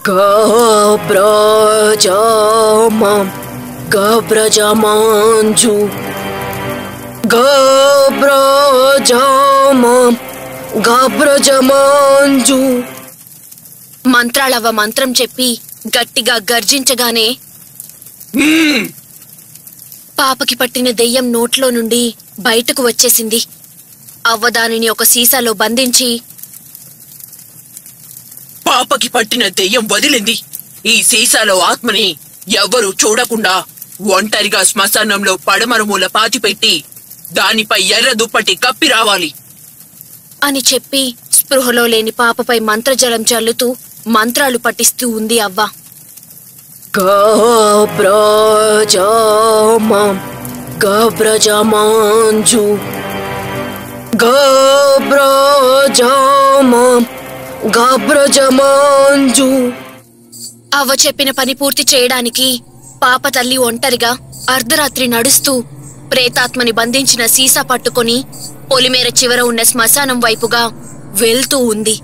Gabrajamam, Gabrajamanju, Gabrajamam, Gabrajamanju. మంత్రాలవ్వ మంత్రం చెప్పి గట్టిగా గర్జించగానే పాపకి పట్టిన దెయ్యం నోట్లో నుండి బయటకు వచ్చేసింది అవ్వ దానిని ఒక సీసాలో బంధించి పాపకి పట్టిన దెయ్యం వదిలింది ఈ సీసాలో ఆత్మని ఎవ్వరూ చూడకుండా ఒంటరిగా శ్మశానంలో పడమరమూల పాతిపెట్టి దానిపై ఎర్ర దుప్పటి కప్పి రావాలి అని చెప్పి స్పృహలో లేని పాపపై మంత్రజలం చల్లుతూ మంత్రాలు పఠిస్తూ ఉంది అవ్వ Gabrajamam, Gabrajamanju, Gabrajamam, Gabrajamanju. అవ్వ చెప్పిన పని పూర్తి చేయడానికి పాప తల్లి ఒంటరిగా అర్ధరాత్రి నడుస్తూ ప్రేతాత్మని బంధించిన సీసా పట్టుకొని పొలిమేర చివర ఉన్న శ్మశానం వైపుగా వెళ్తూ ఉంది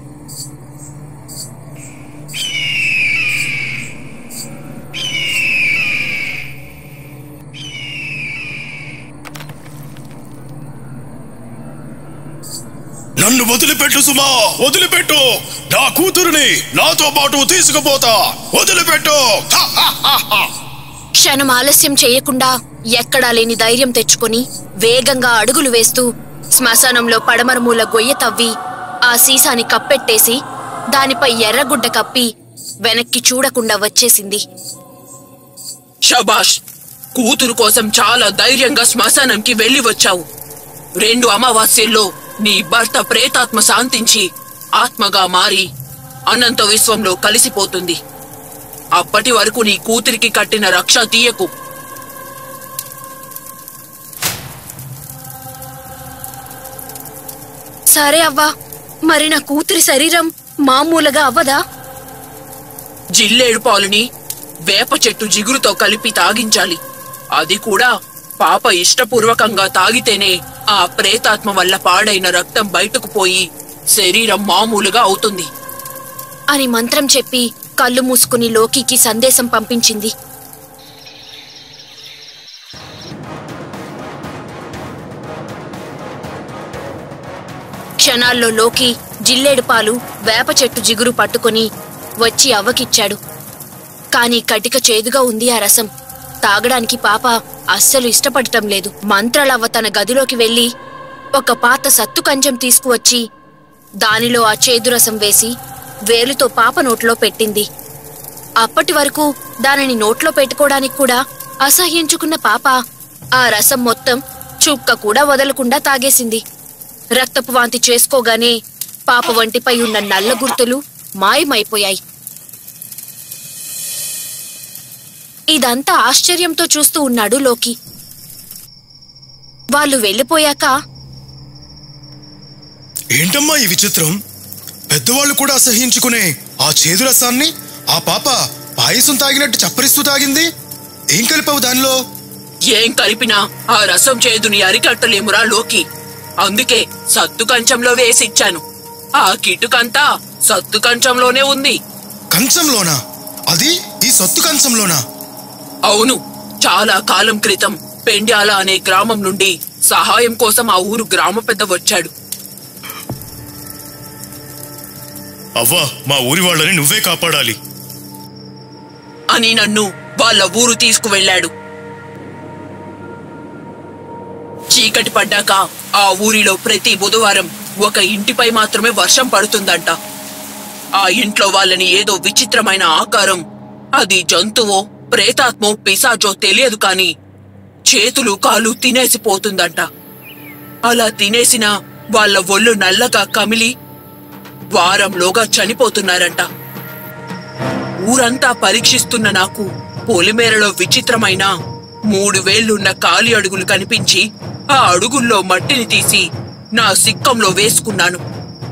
నన్ను వదిలిపెట్టు సుమా వదిలిపెట్టు నా కూతురుని నాతో పాటు తీసుకుపోతా వదిలిపెట్టు హ, హ, హ, హ. క్షణం ఆలస్యం చేయకుండా ఎక్కడా లేని ధైర్యం తెచ్చుకొని వేగంగా అడుగులు వేస్తూ శ్మశానంలో పడమరమూల గొయ్య తవ్వి ఆ సీసాని కప్పెట్టేసి దానిపై ఎర్రగుడ్డ కప్పి వెనక్కి చూడకుండా వచ్చేసింది షబాష్ కూతురు కోసం చాలా ధైర్యంగా శ్మశానంకి వెళ్లి వచ్చావు రెండు అమావాస్యల్లో నీ భర్త ప్రేతాత్మ శాంతించి ఆత్మగా మారి అనంత విశ్వంలో కలిసిపోతుంది అప్పటి వరకు నీ కూతురికి కట్టిన రక్ష తీయకు సరే అవ్వా మరి నా కూతురి శరీరం మామూలుగా అవ్వదా జిల్లేడు పాలుని వేప చెట్టు జిగురుతో కలిపి తాగించాలి అది కూడా పాప ఇష్టపూర్వకంగా తాగితేనే ఆ ప్రేతాత్మ వల్ల పాడైన రక్తం బయటకు పోయి శరీరం మామూలుగా అవుతుంది అని మంత్రం చెప్పి కళ్ళు మూసుకుని లోకికి సందేశం పంపించింది క్షణాల్లో లోకి జిల్లేడు పాలు వేప చెట్టు జిగురు పట్టుకొని వచ్చి అవ్వకిచ్చాడు కాని కటిక చేదుగా ఉంది ఆ రసం తాగడానికి పాప అస్సలు ఇష్టపడటం లేదు మంత్రాలవ్వ తన గదిలోకి వెళ్లి ఒక పాత సత్తు కంచం తీసుకువచ్చి దానిలో ఆ చేదు రసం వేసి వేలుతో పాప నోట్లో పెట్టింది అప్పటి వరకు దానిని నోట్లో పెట్టుకోవడానికి కూడా అసహ్యించుకున్న పాప ఆ రసం మొత్తం చుక్క కూడా వదలకుండా తాగేసింది రక్తపు వాంతి చేసుకోగానే పాప వంటిపై ఉన్న నల్ల గుర్తులు మాయమైపోయాయి ఇదంతా ఆశ్చర్యంతో చూస్తూ ఉన్నాడు లోకి వాళ్ళు వెళ్ళిపోయాక ఏంటమ్మా ఈ విచిత్రం పెద్దవాళ్ళు కూడా అసహించుకునే ఆ చేదు రసాన్ని ఆ పాప పాయసం తాగినట్టు చప్పరిస్తూ తాగింది ఏం కలిపావు దానిలో ఏం కలిపినా ఆ రసం చేదుని అరికట్టలేమురా లోకి అందుకే సత్తు కంచంలో వేసిచ్చాను ఆ కిటుకంతా సత్తు కంచంలోనే ఉంది కంచంలోనా అది ఈ సొత్తు కంచంలోనా అవును చాలా కాలం క్రితం పెండ్యాల అనే గ్రామం నుండి సహాయం కోసం ఆ ఊరు గ్రామ పెద్ద వచ్చాడు అవ్వా మా ఊరి వాళ్ళని నువ్వే కాపాడాలి అని నన్ను వాళ్ళ ఊరు తీసుకువెళ్ళాడు చీకటి పడ్డాక ఆ ఊరిలో ప్రతి బుధవారం ఒక ఇంటిపై మాత్రమే వర్షం పడుతుందంట ఆ ఇంట్లో వాళ్ళని ఏదో విచిత్రమైన ఆకారం అది జంతువో ప్రేతాత్మో పిశాచో తెలియదు కాని చేతులు కాలు తినేసిపోతుందంట అలా తినేసిన వాళ్ళ ఒళ్ళు నల్లగా కమిలి వారంలోగా చనిపోతున్నారంట ఊరంతా పరీక్షిస్తున్న నాకు పొలిమేరలో విచిత్రమైన మూడు వేళ్లున్న కాలి అడుగులు కనిపించి ఆ అడుగుల్లో మట్టిని తీసి నా సిక్కంలో వేసుకున్నాను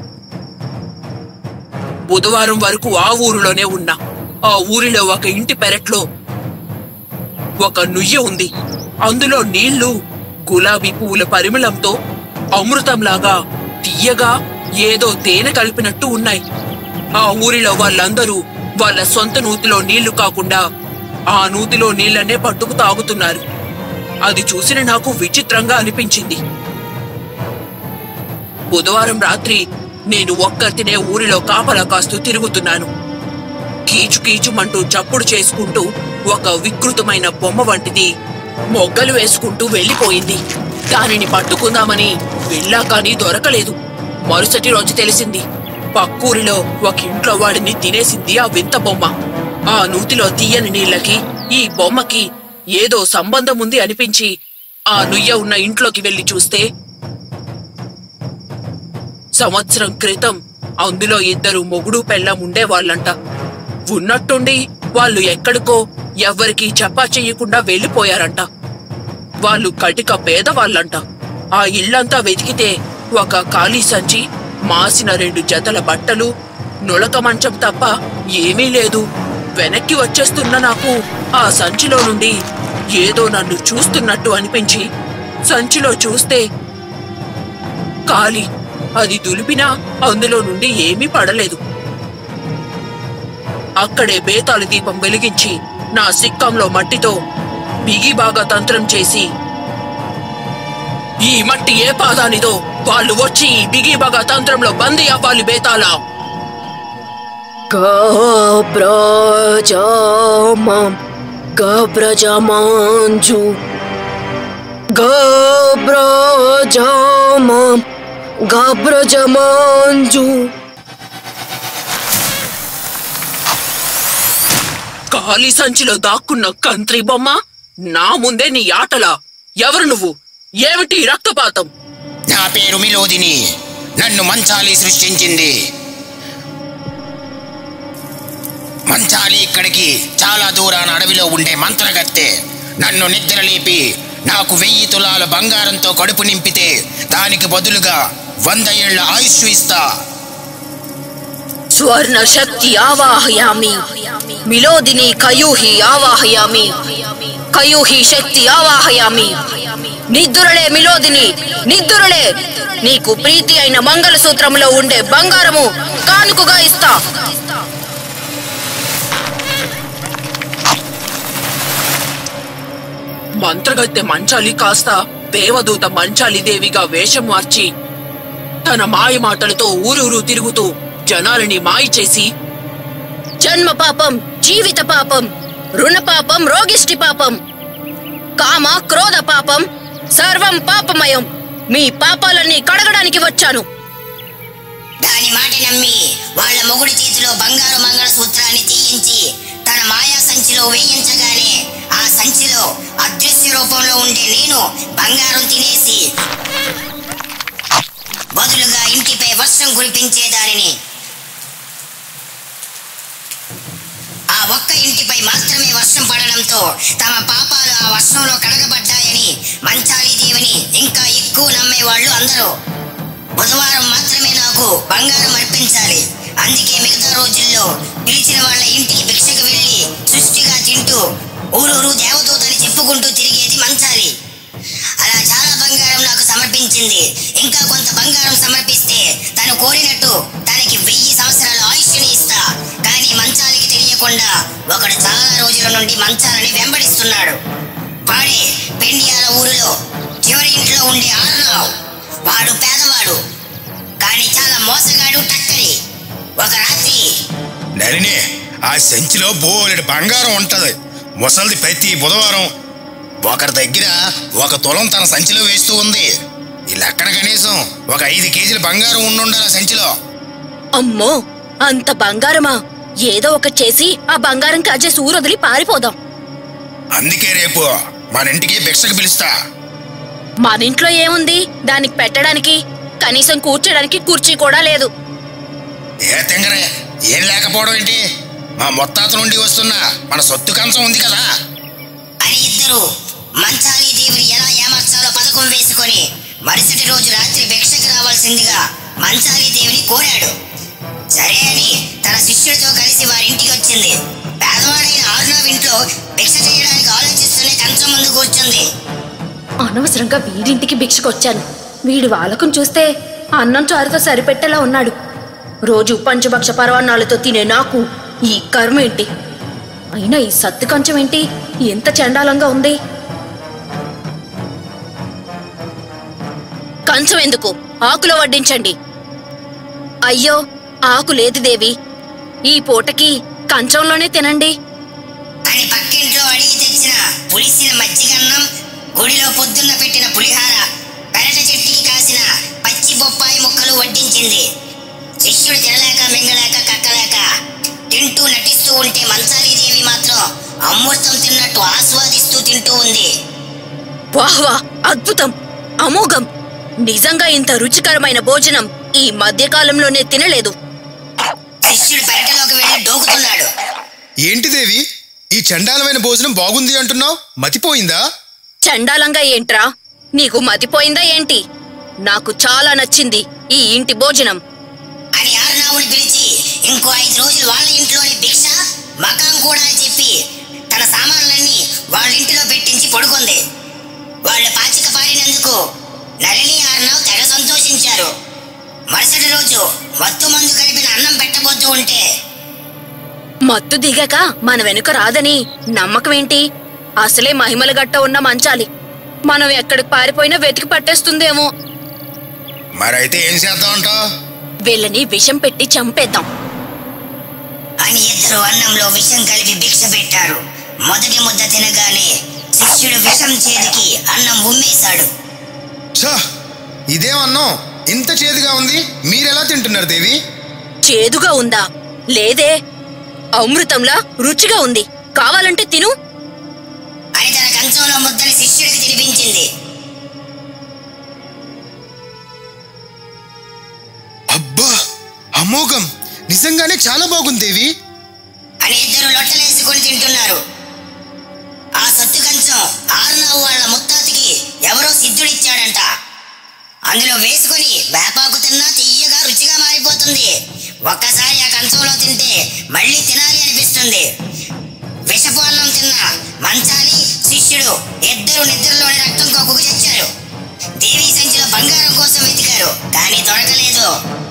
బుధవారం వరకు ఆ ఊరిలోనే ఉన్నా ఆ ఊరిలో ఒక ఇంటి పెరట్లో ఒక నుయ్య ఉంది అందులో నీళ్లు గులాబీ పువ్వుల పరిమళంతో అమృతంలాగా తీయగా ఏదో తేనె కలిపినట్టు ఉన్నాయి ఆ ఊరిలో వాళ్ళందరూ వాళ్ళ సొంత నూతిలో నీళ్లు కాకుండా ఆ నూతిలో నీళ్లనే పట్టుకు తాగుతున్నారు అది చూసిన నాకు విచిత్రంగా అనిపించింది బుధవారం రాత్రి నేను ఒక్కరితినే ఊరిలో కాపలా కాస్తూ తిరుగుతున్నాను కీచు కీచుమంటూ చప్పుడు చేసుకుంటూ ఒక వికృతమైన బొమ్మ వంటిది మొగ్గలు వేసుకుంటూ వెళ్ళిపోయింది దానిని పట్టుకుందామని వెళ్ళా కానీ దొరకలేదు మరుసటి రోజు తెలిసింది పక్కూరిలో ఒక ఇంట్లో వాడిని తినేసింది ఆ వింత బొమ్మ ఆ నూతిలో తీయని నీళ్ళకి ఈ బొమ్మకి ఏదో సంబంధం ఉంది అనిపించి ఆ నుయ్య ఉన్న ఇంట్లోకి వెళ్లి చూస్తే సంవత్సరం క్రితం అందులో ఇద్దరు మొగుడు పెళ్ళం ఉండేవాళ్ళంట ఉన్నట్టుండి వాళ్ళు ఎక్కడికో ఎవ్వరికీ చెప్పా చెయ్యకుండా వెళ్ళిపోయారంట వాళ్ళు కటిక పేదవాళ్ళంట ఆ ఇల్లంతా వెతికితే ఒక ఖాళీ సంచి మాసిన రెండు జతల బట్టలు నులక మంచం తప్ప ఏమీ లేదు వెనక్కి వచ్చేస్తున్న నాకు ఆ సంచిలో నుండి ఏదో నన్ను చూస్తున్నట్టు అనిపించి సంచిలో చూస్తే ఖాళీ అది దులిపినా అందులో నుండి ఏమీ పడలేదు అక్కడే బేతాళి దీపం వెలిగించి నా సిక్కంలో మట్టితో బిగి బాగా తంత్రం చేసి ఈ మట్టి ఏ పాదానిదో వాళ్ళు వచ్చి ఈ బిగి బాగా తంత్రంలో బందీ అవ్వాలి బేతాళా గబ్రజమం గబ్రజమాంజు గబ్రజమం గబ్రజమాంజు ఖాళీ సంచిలో దాక్కున్న కంత్రి బొమ్మ నా ముందే నీ ఆటలా ఎవరు నువ్వు ఏమిటి ఈ రక్తపాతం నా పేరు మిలోదిని నన్ను మంచాలి సృష్టించింది మంచాలి ఇక్కడికి చాలా దూరాన అడవిలో ఉండే మంత్రగత్తె నన్ను నిద్రలేపి నాకు వెయ్యి తులాల బంగారంతో కడుపు నింపితే దానికి బదులుగా వంద ఏళ్ల ఆయుష్ ఇస్తా స్వర్ణ శక్తి ఆవాహయామి మిలోదిని కయూహి ఆవాహయామి కయూహి శక్తి ఆవాహయామి నిద్దురలే మిలోదిని నిద్దురలే నీకు ప్రీతి అయిన మంగళసూత్రంలో ఉండే బంగారము కానుకగా ఇస్తా మంత్రగత్తె మంచాలి కాస్త దేవదూత మంచాలి దేవిగా వేషం మార్చి తన మాయ మాటలతో ఊరూరు తిరుగుతూ జనాలని మాయ చేసి జన్మ పాపం జీవిత పాపం రుణ పాపం రోగిష్టి పాపం కామ క్రోధ పాపం సర్వం పాపమయం మీ పాపాలన్నీ కడగడానికి వచ్చాను దాని మాట నమ్మి వాళ్ళ మొగుడి చేతిలో బంగారు మంగళసూత్రాన్ని తీయించి తన మాయా సంచిలో వేయించగానే ఆ సంచిలో అదృశ్య రూపంలో ఉండే నేను బంగారం తినేసి బదులుగా ఇంటిపై వర్షం కురిపించే దానిని ఆ ఒక్క ఇంటిపై మాత్రమే వర్షం పడడంతో తమ పాపాలు ఆ వర్షంలో కడగబడ్డాయని మంచాలి దేవిని ఇంకా ఎక్కువ నమ్మేవాళ్ళు అందరూ బుధవారం మాత్రమే నాకు బంగారం అర్పించాలి అందుకే మిగతా రోజుల్లో పిలిచిన వాళ్ళ ఇంటికి భిక్షకు వెళ్ళి సృష్టిగా తింటూ ఊరూరు దేవదూతని చెప్పుకుంటూ తిరిగేది మంచాలి అలా చాలా బంగారం నాకు సమర్పించింది ఇంకా కొంత బంగారం సమర్పిస్తే తను కోరినట్టు తనకి వెయ్యి సంవత్సరాల ఆయుష్ని ఇస్తా కానీ మంచాలికి తెలియకుండా ఒకడు చాలా రోజుల నుండి మంచాలని వెంబడిస్తున్నాడు వాడే పెండియాల ఊరిలో చివరి ఇంట్లో ఉండే ఆర్నావ్ వాడు పేదవాడు కానీ చాలా మోసగాడు టక్కరి ఒక రాత్రి నరిని ఆ సంచిలో బోలెడు బంగారం ఉంటది ముసలిది ప్రతి బుధవారం ఒకరి దగ్గర ఒక తులం తన సంచిలో వేస్తూ ఉంది ఈ లెక్కన కనీసం ఒక ఐదు కేజీల బంగారం ఉండుండాలి ఆ సంచిలో అమ్మో అంత బంగారమా ఏదో ఒకటి చేసి ఆ బంగారం కాజేసి ఊరొదిలి పారిపోదాం అందుకే రేపు మన ఇంటికి భిక్షకు పిలుస్తా మన ఇంట్లో ఏముంది దానికి పెట్టడానికి కనీసం కూర్చోడానికి కుర్చీ కూడా లేదు ఏ తెంగరే ఏం లేకపోవడం ఏంటి మా మొత్తాత నుండి వస్తున్న మన సొత్తు కంచం ఉంది కదా అని ఇద్దరు మంచాలి దేవుని ఎలా ఏమర్చాలో పథకం వేసుకొని మరుసటి రోజు రాత్రి భిక్షకు రావాల్సిందిగా మంచాలి దేవుని కోరాడు సరే అని తన శిష్యుడితో కలిసి వారి ఇంటికి వచ్చింది పేదవాడైన ఆరునవ్ ఇంట్లో భిక్ష చేయడానికి ఆలోచిస్తూనే కంచం ముందు కూర్చుంది అనవసరంగా వీడింటికి భిక్షకొచ్చాను వీడి వాలకం చూస్తే అన్నం చారుతో సరిపెట్టేలా ఉన్నాడు రోజు పంచభక్ష పరవాన్నాలతో తినే నాకు ఈ కర్మ ఏంటి అయినా ఈ సత్తు కంచం ఏంటి ఎంత చండాలంగా ఉంది కంచం ఎందుకు ఆకులో వడ్డించండి అయ్యో ఆకు లేదు దేవి ఈ పూటకి కంచంలోనే తినండి అని పక్కింట్లో అడిగి తెచ్చిన పులిసిన మజ్జిగన్నం గుడిలో పొద్దున్న పెట్టిన పులిహార పెరట చెట్టుకి కాసిన పచ్చి బొప్పాయి ముక్కలు వడ్డించింది శిష్యుడు తినలేక మింగలేక కక్కలేక తింటూ నటిస్తూ ఉంటే మంచాలీదేవి మాత్రం అమృతం తిన్నట్టు ఆస్వాదిస్తూ తింటూ ఉంది వాహ్ వాహ్ అద్భుతం అమోఘం నిజంగా ఇంత రుచికరమైన భోజనం ఈ మధ్యకాలంలోనే తినలేదు శిష్యుడు పెరటలోకి వెళ్ళి డోకుతున్నాడు ఏంటి దేవి ఈ చండాలమైన భోజనం బాగుంది అంటున్నావు మతిపోయిందా చండాలంగా ఏంట్రా నీకు మతిపోయిందా ఏంటి నాకు చాలా నచ్చింది ఈ ఇంటి భోజనం అని ఆరునావుని పిలిచి ఇంకో ఐదు రోజులు వాళ్ళ ఇంట్లోని భిక్ష మకాం కూడా అని చెప్పి తన సామాన్లన్నీ వాళ్ళ ఇంటిలో పెట్టించి పడుకుంది వాళ్ళు పాచిక పారినందుకు నళిని ఆరునావు తెగ సంతోషించారు మరుసటి రోజు మత్తు మందు కలిపిన అన్నం పెట్టబోతూ ఉంటే మత్తు దిగాక మన వెనుక రాదని నమ్మకం ఏంటి అసలే మహిమల గట్ట ఉన్న మంచాలి మనం ఎక్కడికి పారిపోయినా వెతికి పట్టేస్తుందేమో మరైతే ఏం చేద్దాం అంటావు వీళ్ళని విషం పెట్టి చంపేద్దాం అని ఇద్దరు అన్నంలో విషం కలిపి భిక్ష పెట్టారు మొదటి ముద్ద తినగానే శిష్యుడు విషం చేతికి అన్నం ఉమ్మేశాడు ఛా ఇదేమన్నాం ఇంత చేదుగా ఉంది మీరెలా తింటున్నారు దేవి చేదుగా ఉందా లేదే అమృతంలా రుచిగా ఉంది కావాలంటే తిను అని తన కంచంలో ముద్దని శిష్యుడికి తినిపించింది అబ్బా అమోఘం నిజంగానే చాలా బాగుంది దేవి అని ఇద్దరు లొట్టలేసుకొని తింటున్నారు ఆ సత్తు కంచం ఆరునావు వాళ్ళ ముత్తాతికి ఎవరో సిద్ధుడిచ్చాడంట అందులో వేసుకొని వేపాకు తిన్నా తీయగా రుచిగా మారిపోతుంది ఒక్కసారి ఆ కంచంలో తింటే మళ్ళీ తినాలి అనిపిస్తుంది విషపు అన్నం తిన్న మంచాలి శిష్యుడు ఇద్దరు నిద్రలోని రక్తం కొక్కుకు చచ్చారు దేవీ సంచిలో బంగారం కోసం వెతికారు కానీ దొరకలేదు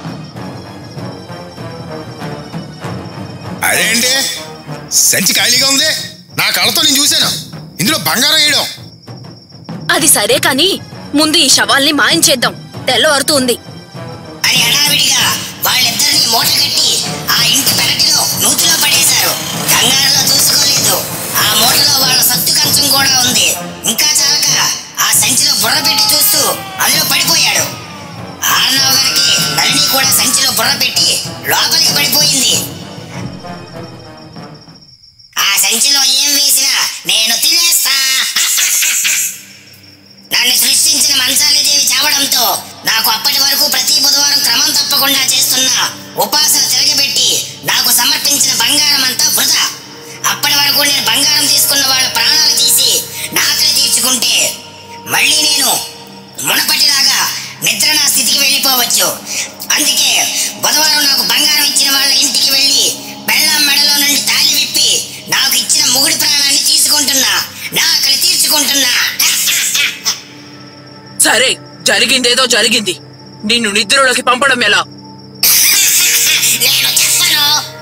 అదేంటి సంచి ఖాళీగా ఉంది నా కళ్ళతో నేను చూశాను ఇందులో బంగారం వేయడం అది సరే కాని ముందు ఈ శవాల్ని మాయించేద్దాం తెల్లవారుతూ ఉంది అని హడావిడిగా వాళ్ళిద్దరిని మూట కట్టి ఆ ఇంటి పెరటిలో నూతిలో పడేశారు కంగారులో చూసుకోలేదు ఆ మూటలో వాళ్ళ సత్తు కంచం కూడా ఉంది ఇంకా చాలక ఆ సంచిలో బుర్ర పెట్టి చూస్తూ అందులో పడిపోయాడు ఆర్నవ గారికి నల్ని కూడా సంచిలో బుర్ర పెట్టి లోపలికి పడిపోయింది ఆ సంచిలో ఏం వేసినా నేను తినేస్తా నన్ను సృష్టించిన మంచాలిదేవి చావడంతో నాకు అప్పటి వరకు ప్రతి బుధవారం క్రమం తప్పకుండా చేస్తున్న ఉపాసన తిరగబెట్టి నాకు సమర్పించిన బంగారం అంతా వృధా అప్పటి వరకు నేను బంగారం తీసుకున్న వాళ్ళ ప్రాణాలు తీసి నాకలి తీర్చుకుంటే మళ్ళీ నేను మునపటిలాగా నిద్ర నా స్థితికి వెళ్ళిపోవచ్చు అందుకే బుధవారం నాకు బంగారం ఇచ్చిన వాళ్ళ ఇంటికి వెళ్ళి బెల్లం మెడలో నుండి తాళి విప్పి నాకు ఇచ్చిన ముగుడి ప్రాణాన్ని తీసుకుంటున్నా నా ఆకలి తీర్చుకుంటున్నా సరే జరిగిందేదో జరిగింది నిన్ను నిద్రలోకి పంపడం ఎలా నేను చెప్పను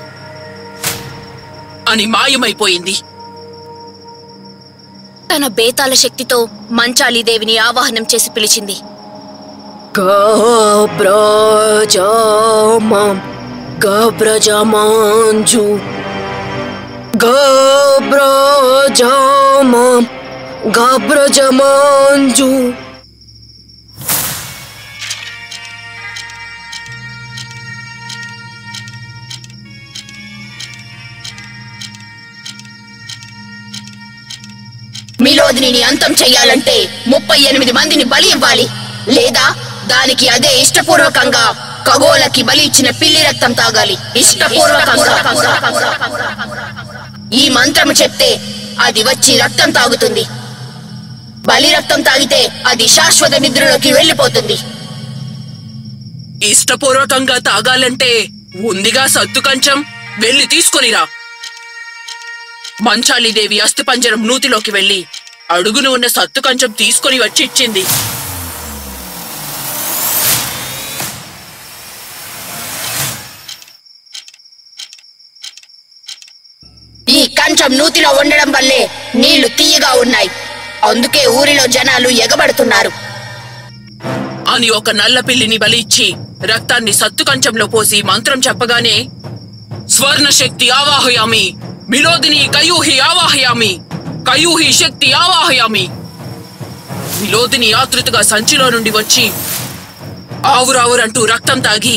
అని మాయమైపోయింది తన బేతాల శక్తితో మంచాలీదేవిని ఆవాహనం చేసి పిలిచింది గబ్రజమాం గబ్రజమాంజు గబ్రజమాం గబ్రజమాంజు మిలోదిని అంతం చెయ్యాలంటే ముప్పై ఎనిమిది మందిని బలి ఇవ్వాలి లేదా దానికి అదే ఇష్టపూర్వకంగా ఖగోళకి బలి ఇచ్చిన పిల్లి రక్తం తాగాలి ఇష్టపూర్వకంగా ఈ మంత్రం చెప్తే అది వచ్చి రక్తం తాగుతుంది బలి రక్తం తాగితే అది శాశ్వత నిద్రలోకి వెళ్ళిపోతుంది ఇష్టపూర్వకంగా తాగాలంటే ఉందిగా సత్తు కంచం వెళ్ళి తీసుకొనిరా మంచాలిదేవి అస్థిపంజరం నూతిలోకి వెళ్ళి అడుగున ఉన్న సత్తు కంచం తీసుకొని వచ్చి ఇచ్చింది కంచం నూతిలో ఉండడం వల్లే నీళ్లు తీయగా ఉన్నాయి అందుకే ఊరిలో జనాలు ఎగబడుతున్నారు అని ఒక నల్ల పిల్లిని బలి ఇచ్చి రక్తాన్ని సత్తు కంచంలో పోసి మంత్రం చెప్పగానే స్వర్ణ శక్తి ఆవాహయామి మిలోదిని కయూహి ఆవాహయామి కయూహి శక్తి ఆవాహయామి మిలోదిని ఆతృతగా సంచిలో నుండి వచ్చి ఆవురావురంటూ రక్తం తాగి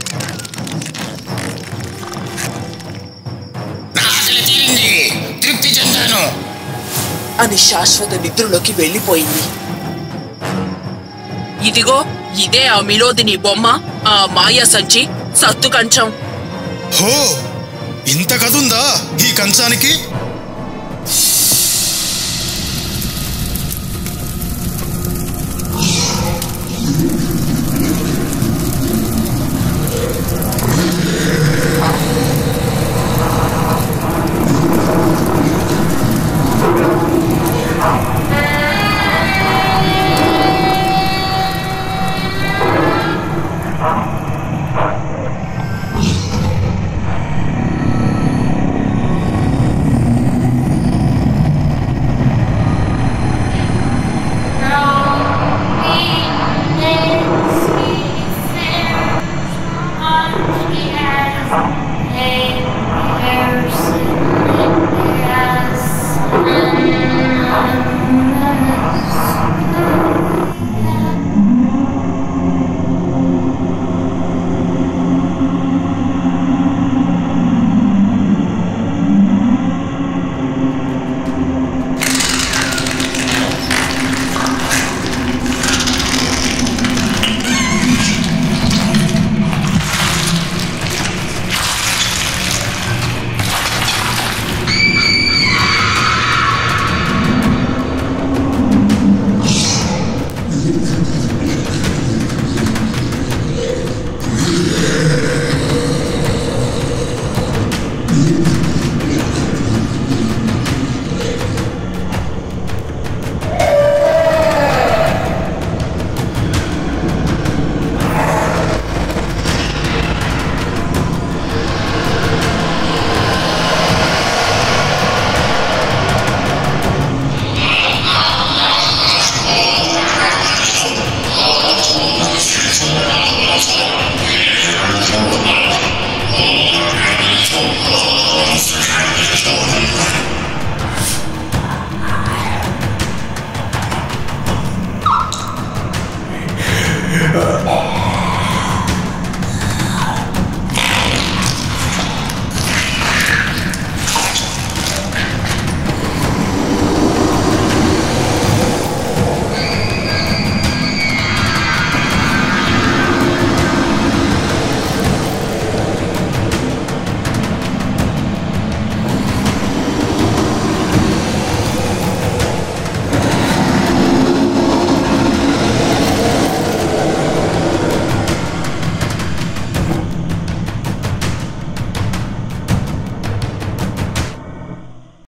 నా ఆకలి తీరింది తృప్తి చెందాను అని శాశ్వత నిద్రలోకి వెళ్ళిపోయింది ఇదిగో ఇదే ఆ మిలోదిని బొమ్మ ఆ మాయా సంచి సత్తు కంచం హో ఇంత కథ ఉందా ఈ కంచానికి